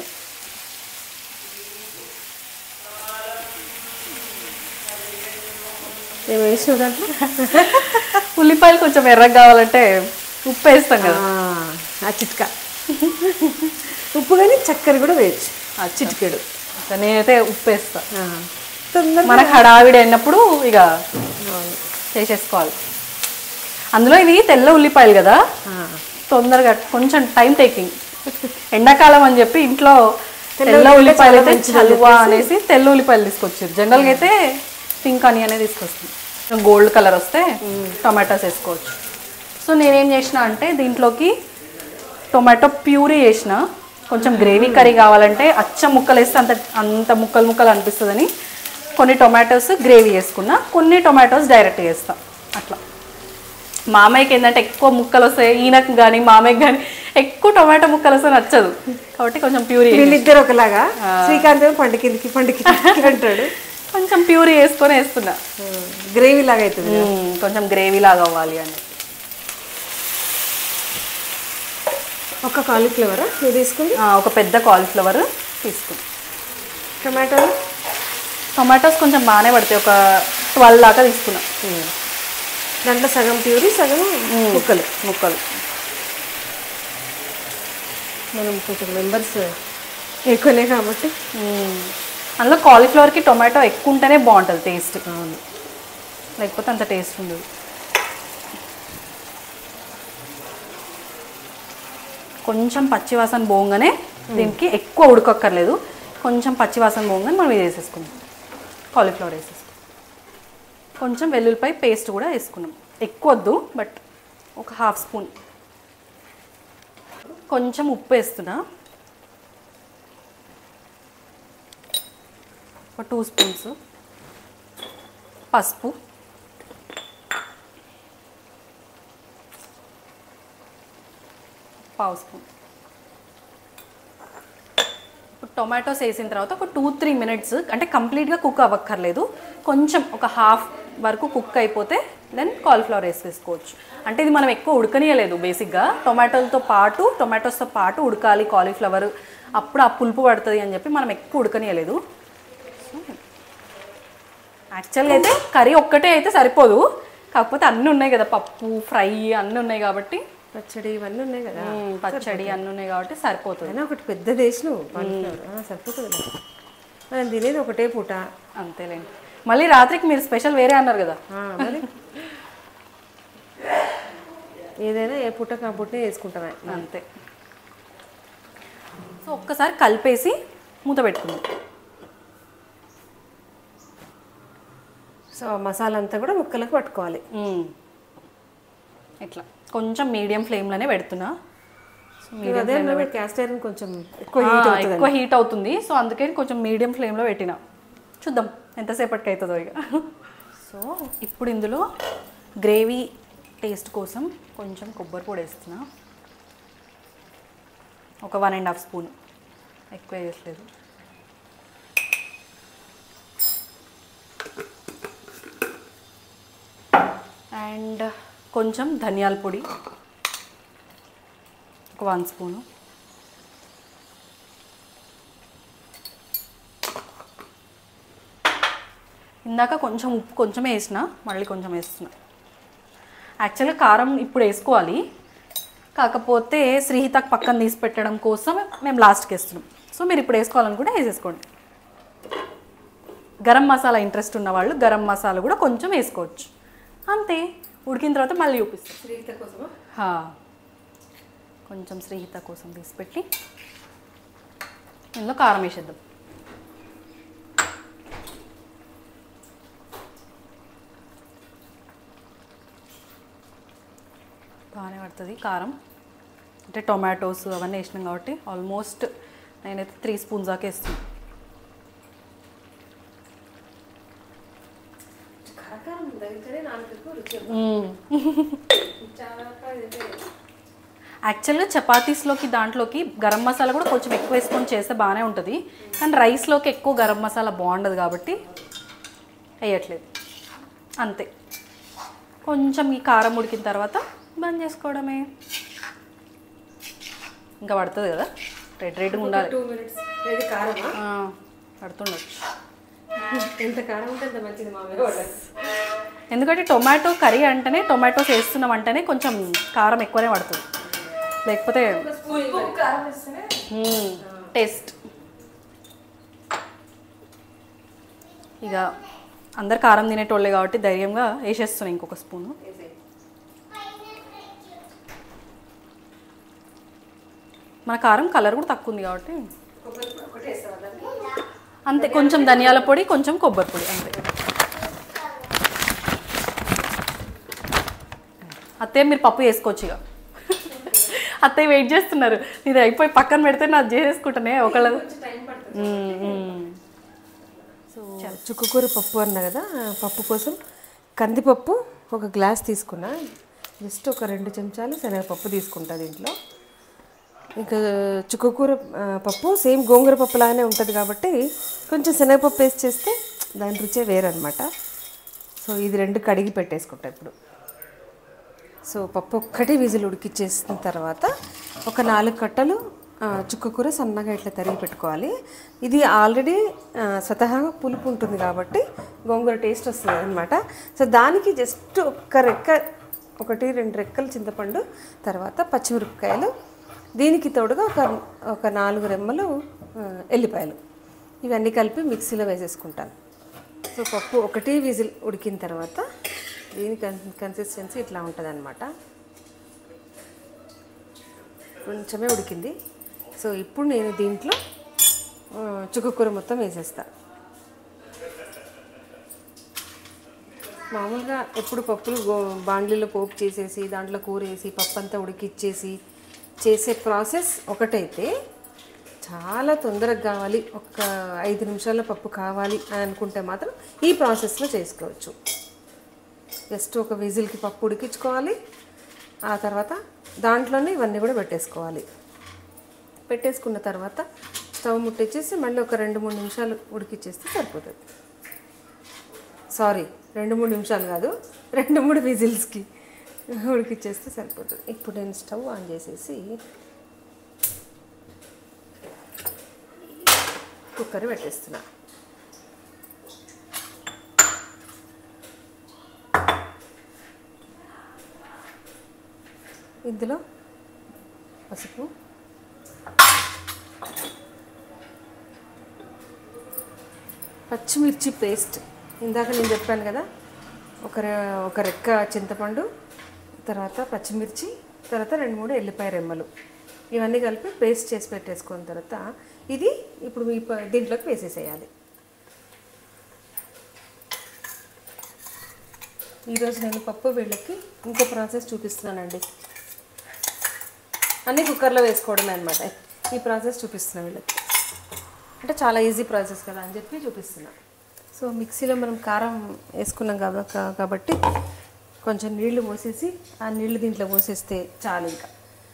ఏమి వేసినావు దాంట్లో ఉల్లిపాయలు కొంచెం ఎర్రగా కావాలంటే ఉప్పు వేస్తాం కదా ఆ, ఆ చిట్కా ఉప్పు కానీ చక్కెర కూడా వేయచ్చు ఆ చిటికెడు ఇంకా నేనైతే ఉప్పు వేస్తా ఆ, తొందరగా మనకు హడావిడి అయినప్పుడు ఇక చేసేసుకోవాలి అందులో ఇవి తెల్ల ఉల్లిపాయలు కదా తొందరగా కొంచెం టైం టేకింగ్ ఎండాకాలం అని చెప్పి ఇంట్లో తెల్ల ఉల్లిపాయలు అయితే చలువా అనేసి తెల్ల ఉల్లిపాయలు తీసుకొచ్చారు జనరల్గా అయితే పింక్ అని అనేది తీసుకొస్తుంది గోల్డ్ కలర్ వస్తే టొమాటోస్ వేసుకోవచ్చు సో నేనేం చేసిన అంటే దీంట్లోకి టొమాటో ప్యూరీ చేసిన కొంచెం గ్రేవీ కర్రీ కావాలంటే అచ్చం ముక్కలు వేస్తే అంత అంత ముక్కలు ముక్కలు అనిపిస్తుందని కొన్ని టొమాటోస్ గ్రేవీ వేసుకున్నా కొన్ని టొమాటోస్ డైరెక్ట్ వేస్తా అట్లా మామయ్యకి ఏంటంటే ఎక్కువ ముక్కలు వస్తాయి ఈయనకు కానీ మామయ్యకి కానీ ఎక్కువ టొమాటో ముక్కలు వస్తే నచ్చదు కాబట్టి కొంచెం ప్యూరీ వీళ్ళిద్దరు ఒకలాగా శ్రీకాంత్ ఏమో పండు కిందికి పండు కిందికి అంటాడు కొంచెం ప్యూరీ వేసుకొని వేస్తున్నా గ్రేవీ లాగా అవుతుంది మ్మ్, కొంచెం గ్రేవీ లాగా అవ్వాలి అని ఒక కాలీఫ్లవరా నువ్వు తీసుకుంది ఆ, ఒక పెద్ద కాలీఫ్లవర్ తీసుకుని టమాటోలు టొమాటోస్ కొంచెం బాగానే పడతాయి ఒక ట్వెల్వ్ దాకా తీసుకున్నా దాంట్లో సగం ప్యూరీ సగం ముక్కలు ముక్కలు మనం కొంచెం మెంబర్స్ ఎక్కువనే కాబట్టి మ్మ్. అందులో కాలీఫ్లవర్కి టొమాటో ఎక్కువ ఉంటేనే బాగుంటుంది టేస్ట్ అవును లేకపోతే అంత టేస్ట్ ఉండదు కొంచెం పచ్చివాసన పోగానే దీనికి ఎక్కువ ఉడకక్కర్లేదు కొంచెం పచ్చివాసన పోగానే మనం ఇది వేసేసుకుందాం కాలీఫ్లవర్ వేసేసుకుందాం కొంచెం వెల్లుల్లిపాయ పేస్ట్ కూడా వేసుకున్నాం ఎక్కువ వద్దు బట్ ఒక హాఫ్ స్పూన్ కొంచెం ఉప్పు వేస్తున్నా ఒక టూ స్పూన్స్ పసుపు పావు స్పూన్ ఇప్పుడు టొమాటోస్ వేసిన తర్వాత ఒక టూ త్రీ మినిట్స్ అంటే కంప్లీట్గా కుక్ అవ్వక్కర్లేదు కొంచెం ఒక హాఫ్ వరకు కుక్ అయిపోతే దెన్ కాలీఫ్లవర్ వేసేసుకోవచ్చు అంటే ఇది మనం ఎక్కువ ఉడకనియలేదు బేసిక్గా టొమాటోలతో పాటు టొమాటోస్తో పాటు ఉడకాలి కాలీఫ్లవర్ అప్పుడు ఆ పులుపు పడుతుంది అని చెప్పి మనం ఎక్కువ ఉడకనియలేదు యాక్చువల్గా అయితే కర్రీ ఒక్కటే అయితే సరిపోదు కాకపోతే అన్నీ ఉన్నాయి కదా పప్పు ఫ్రై అన్నీ ఉన్నాయి కాబట్టి పచ్చడి ఇవన్నీ ఉన్నాయి కదా మ్మ్, పచ్చడి అన్నీ ఉన్నాయి కాబట్టి సరిపోతుంది అయినా ఒకటి పెద్ద దేశం కాలీఫ్లవర్ సరిపోతుంది నాకు. మనం తినేది ఒకటే పూట అంతేలేండి మళ్ళీ రాత్రికి మీరు స్పెషల్ వేరే అన్నారు కదా ఆ, మరి ఏదైనా ఏ పూట కా పూటనే వేసుకుంటామే అంతే సో ఒక్కసారి కలిపేసి మూత పెట్టుకుందాం సో మసాలా అంతా కూడా ముక్కలకు పట్టుకోవాలి మ్మ్. ఇట్లా కొంచెం మీడియం ఫ్లేమ్లోనే పెడుతున్నా సో నువ్వు అదే క్యాస్ట్ ఐరన్ కొంచెం ఎక్కువ ఆ, హీట్ అవుతుంది ఎక్కువ హీట్ అవుతుంది సో అందుకే కొంచెం మీడియం ఫ్లేమ్లో పెట్టిన చూద్దాం ఎంతసేపటికి అవుతుందో ఇక సో ఇప్పుడు ఇందులో గ్రేవీ టేస్ట్ కోసం కొంచెం కొబ్బరి పొడి వేస్తున్నా ఒక వన్ అండ్ హాఫ్ స్పూన్ ఎక్కువ వేయట్లేదు అండ్ కొంచెం ధనియాల పొడి ఒక వన్ స్పూను ఇందాక కొంచెం ఉప్పు కొంచెమే వేసిన మళ్ళీ కొంచెం వేస్తున్నా యాక్చువల్గా కారం ఇప్పుడు వేసుకోవాలి కాకపోతే శ్రీహితకు పక్కన తీసి పెట్టడం కోసం మేము లాస్ట్కి వేస్తున్నాం సో మీరు ఇప్పుడు వేసుకోవాలనుకుంటే వేసేసుకోండి గరం మసాలా ఇంట్రెస్ట్ ఉన్న వాళ్ళు గరం మసాలా కూడా కొంచెం వేసుకోవచ్చు అంతే ఉడికిన తర్వాత మళ్ళీ చూపిస్తాం హా. కొంచెం శ్రీహిత కోసం తీసి పెట్టి ఇందులో కారం వేసేద్దాం బాగానే పడుతుంది కారం అంటే టొమాటోస్ అవన్నీ వేసినాం కాబట్టి ఆల్మోస్ట్ నేనైతే త్రీ స్పూన్స్ దాకా వేస్తున్నాను యాక్చువల్గా చపాతీస్లోకి దాంట్లోకి గరం మసాలా కూడా కొంచెం ఎక్కువ వేసుకొని చేస్తే బాగానే ఉంటుంది కానీ రైస్లోకి ఎక్కువ గరం మసాలా బాగుండదు కాబట్టి వేయట్లేదు అంతే కొంచెం ఈ కారం ఉడికిన తర్వాత బంద్ చేసుకోవడమే ఇంకా పడుతుంది కదా రెడ్ రెడ్గా ఉండాలి టూ మినిట్స్ ఇది కారమా ఆ, పడుతుండొచ్చు ఎంత కారం ఉంటే అంత మంచిది మామయ్య వాళ్ళకి ఎందుకంటే టొమాటో కర్రీ అంటేనే టొమాటోస్ వేస్తున్నాం అంటేనే కొంచెం కారం ఎక్కువనే పడుతుంది లేకపోతే ఉప్పు కారం వేస్తేనే టేస్ట్ ఇక అందరు కారం తినేటోళ్ళే కాబట్టి ధైర్యంగా వేసేస్తున్నాయి ఇంకొక స్పూను మన కారం కలర్ కూడా తక్కువ ఉంది కాబట్టి అంతే కొంచెం ధనియాల పొడి కొంచెం కొబ్బరి పొడి అంతే అత్తయ్య మీరు పప్పు వేసుకోవచ్చు ఇక అత్తయ్య వెయిట్ చేస్తున్నారు ఇది అయిపోయి పక్కన పెడితే నాది చేసేసుకుంటానే ఒకళ్ళ సో చుక్కకూర పప్పు అన్నా కదా ఆ పప్పు కోసం కందిపప్పు ఒక గ్లాస్ తీసుకున్నా జస్ట్ ఒక రెండు చెంచాలు శనగపప్పు తీసుకుంటా దీంట్లో ఇంకా చుక్కకూర ఆ, పప్పు సేమ్ గోంగూర పప్పు లాగానే ఉంటుంది కాబట్టి కొంచెం శనగపప్పు వేసి చేస్తే దాని రుచే వేరనమాట సో ఇది రెండు కడిగి పెట్టేసుకుంటా ఇప్పుడు సో పప్పు ఒక్కటి విజిల్ ఉడికిచ్చేసిన తర్వాత ఒక నాలుగు కట్టలు ఆ, చుక్కకూర సన్నగా ఇట్లా తరిగి పెట్టుకోవాలి ఇది ఆల్రెడీ ఆ, స్వతహాగా పులుపు ఉంటుంది కాబట్టి గోంగూర టేస్ట్ వస్తుంది అనమాట సో దానికి జస్ట్ ఒక్క రెక్క ఒకటి రెండు రెక్కలు చింతపండు తర్వాత పచ్చిమిరపకాయలు దీనికి తోడుగా ఒక ఒక నాలుగు రెమ్మలు ఆ, ఎల్లిపాయలు ఇవన్నీ కలిపి మిక్సీలో వేసేసుకుంటాను సో పప్పు ఒకటి విజిల్ ఉడికిన తర్వాత దీని కన్ కన్సిస్టెన్సీ ఇట్లా ఉంటుంది అనమాట కొంచెమే ఉడికింది సో ఇప్పుడు నేను దీంట్లో ఆ, చుక్కకూర మొత్తం వేసేస్తా మామూలుగా ఎప్పుడు పప్పులు గో బాండ్లీలో పోపు చేసేసి దాంట్లో కూర వేసి పప్పు అంతా ఉడికిచ్చేసి చేసే ప్రాసెస్ ఒకటైతే చాలా తొందరగా కావాలి ఒక ఐదు నిమిషాల్లో పప్పు కావాలి అని అనుకుంటే మాత్రం ఈ ప్రాసెస్లో చేసుకోవచ్చు జస్ట్ ఒక విజిల్కి పప్పు ఉడికించుకోవాలి ఆ తర్వాత దాంట్లోనే ఇవన్నీ కూడా పెట్టేసుకోవాలి పెట్టేసుకున్న తర్వాత స్టవ్ ముట్టించేసి మళ్ళీ ఒక రెండు మూడు నిమిషాలు ఉడికిచ్చేస్తే సరిపోతుంది సారీ రెండు మూడు నిమిషాలు కాదు రెండు మూడు విజిల్స్కి ఉడికిచ్చేస్తే సరిపోతుంది ఇప్పుడు నేను స్టవ్ ఆన్ చేసేసి కుక్కర్ పెట్టేస్తున్నా ఇందులో పసుపు పచ్చిమిర్చి పేస్ట్ ఇందాక నేను చెప్పాను కదా ఒక రె- ఒక రెక్క చింతపండు తర్వాత పచ్చిమిర్చి తర్వాత రెండు మూడు ఎల్లిపాయ రెమ్మలు ఇవన్నీ కలిపి పేస్ట్ చేసి పెట్టేసుకున్న తర్వాత ఇది ఇప్పుడు ఈ ప- దీంట్లోకి వేసేసేయాలి ఈరోజు నేను పప్పు వీళ్ళకి ఇంకో ప్రాసెస్ చూపిస్తున్నానండి అన్నీ కుక్కర్లో వేసుకోవడమే అనమాట ఈ ప్రాసెస్ చూపిస్తున్నా వీళ్ళకి అంటే చాలా ఈజీ ప్రాసెస్ కదా అని చెప్పి చూపిస్తున్నా సో మిక్సీలో మనం కారం వేసుకున్నాం కాబ కా- కాబట్టి కొంచెం నీళ్లు పోసేసి ఆ నీళ్లు దీంట్లో పోసేస్తే చాలు ఇంకా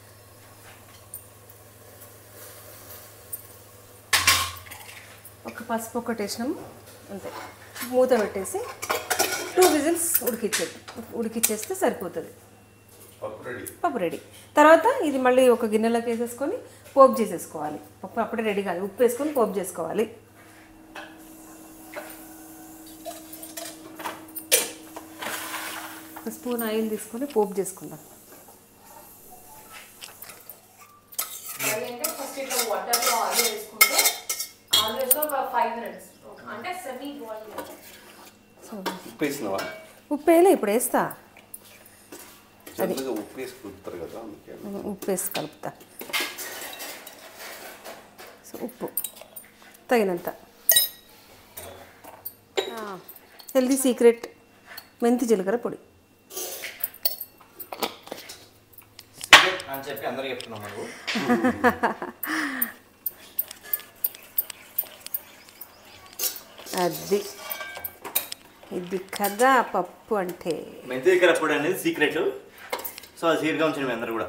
ఒక పసుపు ఒకటి వేసినాము అంతే మూత పెట్టేసి టూ విజిల్స్ ఉడికిచ్చే ఉడికిచ్చేస్తే సరిపోతుంది పప్పు రెడీ పప్పు రెడీ తర్వాత ఇది మళ్ళీ ఒక గిన్నెలోకి వేసేసుకొని పోపు చేసేసుకోవాలి పప్పు అప్పుడే రెడీ కాదు ఉప్పు వేసుకొని పోపు చేసుకోవాలి ఒక స్పూన్ ఆయిల్ తీసుకొని పోపు చేసుకుందాం మరి అంటే ఫస్ట్ ఇట్లా వాటర్లో ఆలు వేసుకుంటే ఆలు వేసుకొని ఒక ఫైవ్ మినిట్స్ అంటే సెమీ బాయిల్ సో ఉప్పు వేసినావా ఉప్పు వేయలే ఇప్పుడు వేస్తా జనరల్గా ఉప్పు వేసి కుదుపుతారు కదా అందుకే ఉప్పు వేసి కలుపుతా సో ఉప్పు తగినంత హెల్దీ సీక్రెట్ మెంతి జీలకర్ర పొడి అని చెప్పి అందరికి చెప్తున్నాం నువ్వు అది ఇది కదా పప్పు అంటే మెంతి దగ్గర పొడి అనేది సీక్రెట్ సో అది సీక్రెట్గా ఉంచండి మీ అందరు కూడా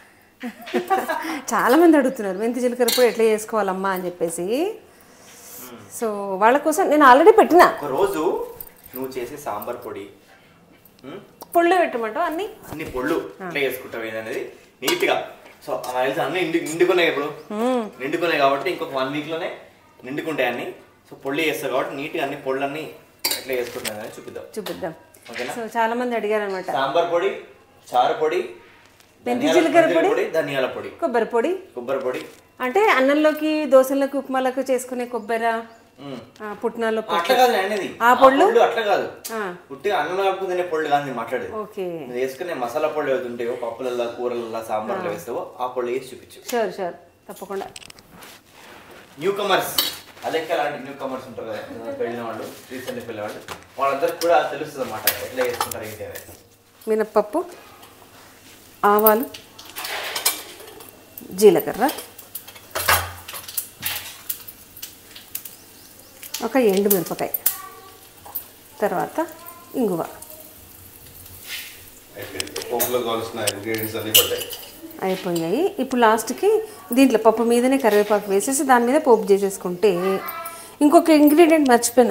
చాలా మంది అడుగుతున్నారు మెంతి జీలకర్ర పొడి ఎట్లా చేసుకోవాలమ్మా అని చెప్పేసి సో వాళ్ళ కోసం నేను ఆల్రెడీ పెట్టిన ఒక రోజు నువ్వు చేసే సాంబార్ పొడి ఉమ్, పొడిలో పెట్టమంటావు అన్నీ అన్ని పొళ్ళు ఎట్లా చేసుకుంటావు అనేది నీట్గా సో నాకు తెలిసి అన్ని నిండు నిండుకున్నాయి ఇప్పుడు నిండుకున్నాయి కాబట్టి ఇంకొక వన్ వీక్ లోనే నిండుకుంటాయి అన్ని సో పొడి చేస్తారు కాబట్టి నీట్గా అన్ని పొళ్ళన్నీ ఎట్లా చేసుకుంటున్నాను అని చూపిద్దాం చూపిద్దాం ఓకేనా సో చాలా మంది అడిగారు అనమాట సాంబార్ పొడి చారు పొడి మెంతి ధనియాల- జీలకర్ర మెంతుల పొడి? ధనియాల పొడి కొబ్బరి పొడి కొబ్బరి పొడి అంటే అన్నంలోకి దోశలకు ఉప్మాలకు చేసుకునే కొబ్బరి మ్మ్. ఆ, పుట్నాలు ఆ, అట్లా కాదు నేను అనేది ఆ పొళ్ళు? పొళ్ళు అట్లా కాదు ఆ, పుట్టిగా అన్నం కలుపుకుని తినే పొళ్ళు కాదు నేను మాట్లాడేది ఓకే నువ్వు వేసుకునే మసాలా పొళ్ళు ఏవైతే ఉంటాయో పప్పులల్లో కూరలల్లో సాంబార్లో వేస్తావో ఆ పొళ్ళు వేసి చూపించు షూర్ షూర్ తప్పకుండా న్యూ కమర్స్ అదే అలాంటి న్యూ కమర్స్ ఉంటారు కదా వెళ్ళిన వాళ్ళు రీసెంట్గా వెళ్ళిన వాళ్ళు వాళ్ళందరికీ కూడా తెలుస్తుంది అన్నమాట ఎట్లా చేసుకుంటారు ఏంటి అనేది మినప్పప్పు ఆవాలు జీలకర్ర ఒక ఎండు మిరపకాయ తర్వాత ఇంగువ అయిపోయింది పోపులో కావాల్సిన ఇంగ్రీడియంట్స్ అన్ని పడ్డాయి అయిపోయాయి ఇప్పుడు లాస్ట్కి దీంట్లో పప్పు మీదనే కరివేపాకు వేసేసి దాని మీద పోపు చేసేసుకుంటే ఇంకొక ఇంగ్రీడియంట్ మర్చిపోయినా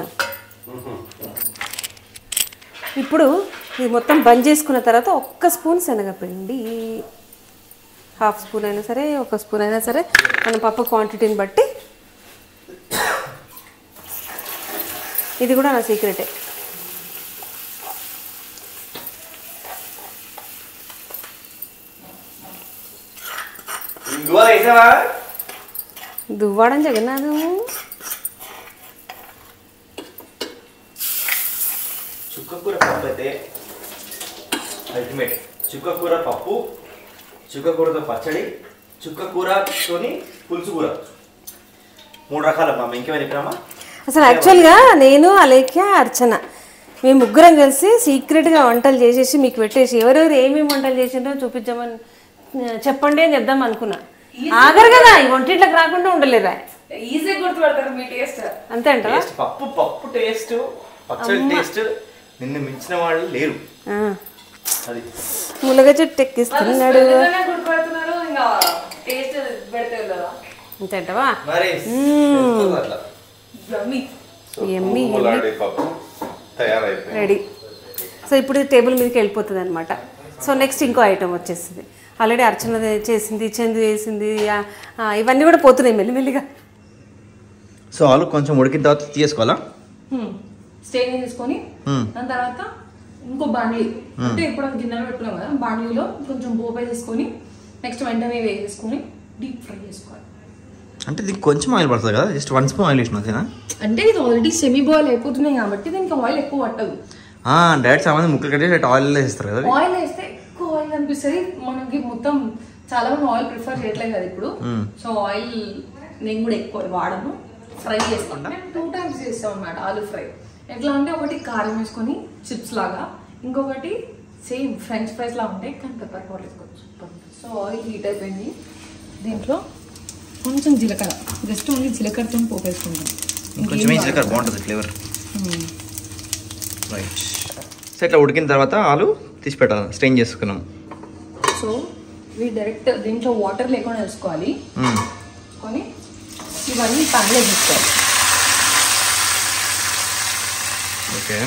ఇప్పుడు ఇది మొత్తం బంద్ చేసుకున్న తర్వాత ఒక్క స్పూన్ శనగపిండి హాఫ్ స్పూన్ అయినా సరే ఒక స్పూన్ అయినా సరే మన పప్పు క్వాంటిటీని బట్టి ఇది కూడా నా సీక్రెటే ఇంగువ వేసావా దువ్వాడం జగన్నాథం చుక్కకూర పప్పు అయితే అల్టిమేట్ చుక్కకూర పప్పు చుక్కకూరతో పచ్చడి చుక్కకూరతోని పులుసు కూర మూడు రకాల మా ఇంకేమైనా చెప్పినామా అసలు యాక్చువల్గా నేను అలేఖ్య అర్చన మేము ముగ్గురం కలిసి సీక్రెట్గా వంటలు చేసేసి మీకు పెట్టేసి ఎవరెవరు ఏమేమి వంటలు చేసిండ్రో చూపించామని ఆ, చెప్పండి అని చెప్దాం అనుకున్నా ఆగరు కదా ఈ వంటింట్లోకి రాకుండా ఉండలేరా ఈజీ గుర్తుపడతారు మీ టేస్ట్ అంతే అంటారా టేస్ట్ పప్పు పప్పు టేస్ట్ పచ్చడి టేస్ట్ నిన్ను మించిన వాళ్ళు లేరు ఆ. అది ములగ చెట్టు ఎక్కిస్తున్నాడు గుర్తుపడుతున్నారు ఇంకా టేస్ట్ పెడితే కదా అంతే అంటావా మరి తెలుస్తుంది అట్లా యమ్మీ సో ఎమ్మి, కుమ్మలాడే పప్పు తయారైపోయింది రెడీ సో ఇప్పుడు టేబుల్ మీదకి వెళ్ళిపోతుంది అనమాట సో నెక్స్ట్ ఇంకో ఐటమ్ వచ్చేస్తుంది ఆల్రెడీ అర్చన చేసింది చందు వేసింది ఆ, ఆ, ఇవన్నీ కూడా పోతున్నాయి మెల్లిమెల్లిగా సో ఆలు కొంచెం ఉడికిన తర్వాత తీసుకోవాలా స్టేన్ తీసుకొని దాని తర్వాత ఇంకో బాండ్లీ అంటే ఇప్పుడు గిన్నెలో పెట్టుకున్నాం కదా బాండ్లీలో కొంచెం పోపే తీసుకొని నెక్స్ట్ వెంటనే వేసేసుకొని డీప్ ఫ్రై చేసుకోవాలి అంటే దీనికి కొంచెం ఆయిల్ పడుతుంది కదా జస్ట్ వన్ స్పూన్ ఆయిల్ ఇచ్చిన అంతేనా అంటే ఇది ఆల్రెడీ సెమీ బాయిల్ అయిపోతున్నాయి కాబట్టి దీనికి ఆయిల్ ఎక్కువ పట్టదు డైరెక్ట్ సామాన్ ముక్కలు కట్టేసి డైరెక్ట్ ఆయిల్ వేస్తారు కదా ఆయిల్ వేస్తే ఎక్కువ ఆయిల్ అనిపిస్తుంది మనకి మొత్తం చాలా మంది ఆయిల్ ప్రిఫర్ చేయట్లేదు కదా ఇప్పుడు సో ఆయిల్ నేను కూడా ఎక్కువ వాడను ఫ్రై చేస్తాం మేము టూ టైమ్స్ చేస్తాం అనమాట ఆలు ఫ్రై ఎట్లా అంటే ఒకటి కారం వేసుకొని చిప్స్ లాగా ఇంకొకటి సేమ్ ఫ్రెంచ్ ఫ్రైస్ లాగా ఉంటాయి కానీ పెప్పర్ పౌడర్ వేసుకోవచ్చు సో ఆయిల్ హీట్ అయిపోయింది దీంట్లో కొంచెం జీలకర్ర జస్ట్ ఓన్లీ జీలకర్రతో పోపు వేసుకుంటాం కొంచెం జీలకర్ర బాగుంటుంది ఫ్లేవర్ రైట్ సో ఇట్లా ఉడికిన తర్వాత ఆలు తీసి పెట్టాలి స్ట్రెయిన్ చేసుకున్నాం సో ఇవి డైరెక్ట్ దీంట్లో వాటర్ లేకుండా వేసుకోవాలి మ్మ్. కొని ఇవన్నీ ప్యాన్లో తీసుకోవాలి ఓకే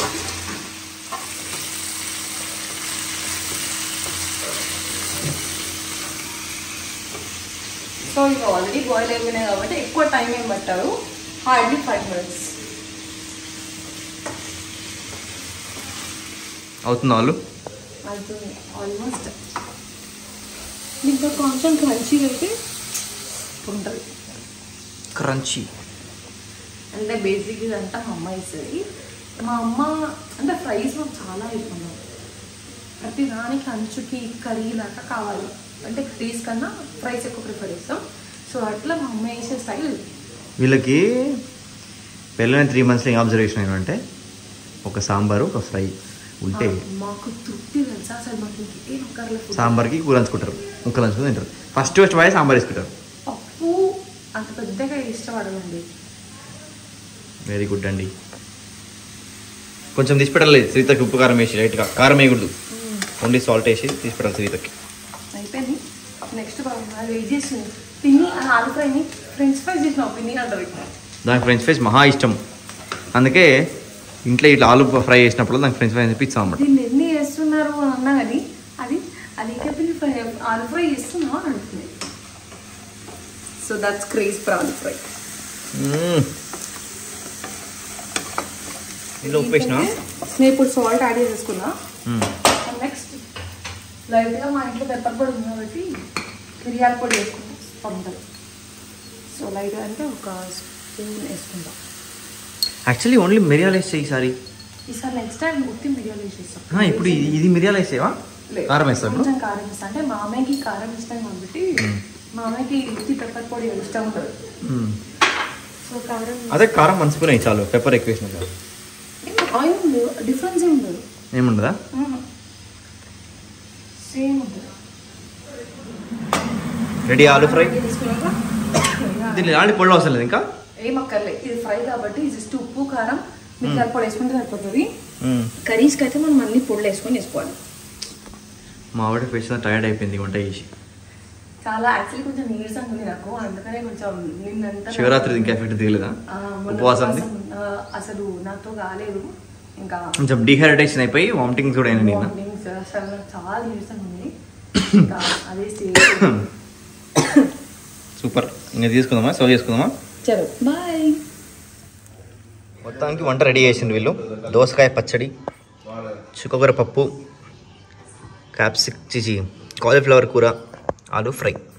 సో ఇవి ఆల్రెడీ బాయిల్ అయిపోయినాయి కాబట్టి ఎక్కువ టైం ఏం పట్టారు హార్డ్లీ ఫైవ్ మినిట్స్ అవుతుంది ఆలు అవుతుంది ఆల్మోస్ట్ ఇంకా కొంచెం క్రంచీగా అయితే ఉంటుంది క్రంచీ అంటే బేసిక్ ఇదంతా మా అమ్మ ఇస్తుంది మా అమ్మ అంటే ఫ్రైస్ మాకు చాలా ఇష్టం ప్రతి దానికి అంచుకి కర్రీ లాగా కావాలి అంటే కర్రీస్ కన్నా ఫ్రైస్ ఎక్కువ ప్రిఫర్ చేస్తాం సో అట్లా మా అమ్మ వేసే స్టైల్ వీళ్ళకి పెళ్ళైన త్రీ మంత్స్లో ఏం అబ్జర్వేషన్ ఏంటంటే ఒక సాంబారు ఒక ఫ్రై ఉంటే మాకు తృప్తి తెలుసా అసలు మాకు ఇంకే కర్రీ సాంబార్కి కూర లంచుకుంటారు ముక్కలు లంచుకుని తింటారు ఫస్ట్ ఫస్ట్ వాయి సాంబార్ వేసుకుంటారు పప్పు అంత పెద్దగా ఇష్టపడదండి వెరీ గుడ్ అండి కొంచెం తీసి పెట్టాలి శ్రీతకి ఉప్పు కారం వేసి లైట్గా కారం వేయకూడదు ఓన్లీ సాల్ట్ వేసి తీసి పెట్టాలి శ్రీతకి అయిపోయింది నెక్స్ట్ అది వెయిట్ చేసింది పిన్ని ఆ ఆలు ఫ్రైని ఫ్రెంచ్ ఫ్రైస్ చేసిన పిన్ని అంటారు ఇక్కడ దానికి ఫ్రెంచ్ ఫ్రైస్ మహా ఇష్టం అందుకే ఇంట్లో ఇట్లా ఆలు ఫ్రై చేసినప్పుడు దానికి ఫ్రెంచ్ ఫ్రైస్ తెప్పిస్తాం అన్నమాట దీన్ని ఎన్ని చేస్తున్నారు అని అన్నా కానీ అది అలీకపిల్లి ఫ్రై ఆలు ఫ్రై చేస్తున్నావు అని అంటుంది so that's craze for aloo fry ఇందులో ఉప్పు వేసినా నేను ఇప్పుడు సాల్ట్ యాడ్ చేసేసుకున్నా నెక్స్ట్ లైట్గా మా ఇంట్లో పెప్పర్ పొడి ఉంది కాబట్టి మిరియాల పొడి వేసుకుంటాం బాగుంటుంది సో లైట్గా అంటే ఒక స్పూన్ వేసుకుంటాం యాక్చువల్లీ ఓన్లీ మిరియాలు వేస్తే ఈసారి ఈసారి నెక్స్ట్ టైం ఉత్తి మిరియాలు వేసేస్తాం ఆ, ఇప్పుడు ఇది ఇది మిరియాలు వేసేవా లేదు. కారం వేస్తాను కొంచెం కారం ఇస్తాం అంటే మామయ్యకి కారం ఇష్టం కాబట్టి మామయ్యకి ఉత్తి పెప్పర్ పొడి ఇష్టం ఉంటుంది సో కారం అదే కారం వన్ స్పూన్ వేయి చాలు పెప్పర్ ఎక్కువ వేసిన చాలు ఆయిల్ ఉండదు డిఫరెన్స్ ఏం ఉండదు ఏముండదా సేమ్ ఉంటుంది రెడీ ఆలు ఫ్రై ఇది తీసుకున్నాక దీన్ని ఎలాంటి పొడి అవసరం లేదు ఇంకా ఏం అక్కర్లే ఇది ఫ్రై కాబట్టి జస్ట్ ఉప్పు కారం మిరియాల పొడి వేసుకుంటే సరిపోతుంది కర్రీస్కి అయితే మనం అన్ని పొడులు వేసుకొని వేసుకోవాలి మా ఆవిడ ఫేస్ టైర్డ్ అయిపోయింది వంట చేసి చాలా యాక్చువల్లీ కొంచెం నీరసంగా ఉంది నాకు అందుకనే కొంచెం నిన్నంతా శివరాత్రి ఇంకా ఎఫెక్ట్ దిగలేదా ఆ, మొన్న ఉపవాసం ఉపవాసం, ఆ, అసలు నాతో కాలేదు ఇంకా కొంచెం డీహైడ్రేషన్ అయిపోయి వామిటింగ్స్ కూడా అయినా నేను mornings అసలు నాకు చాలా నీరసంగా ఉంది ఇంకా అదే స్టేజ్ సూపర్ ఇంకా తీసుకుందామా సర్వ్ చేసుకుందామా చలో బాయ్ మొత్తానికి వంట రెడీ చేసిండు వీళ్ళు దోసకాయ పచ్చడి చుక్కకూర పప్పు క్యాప్సిక్ చిచి కాలీఫ్లవర్ కూర ఆలు ఫ్రై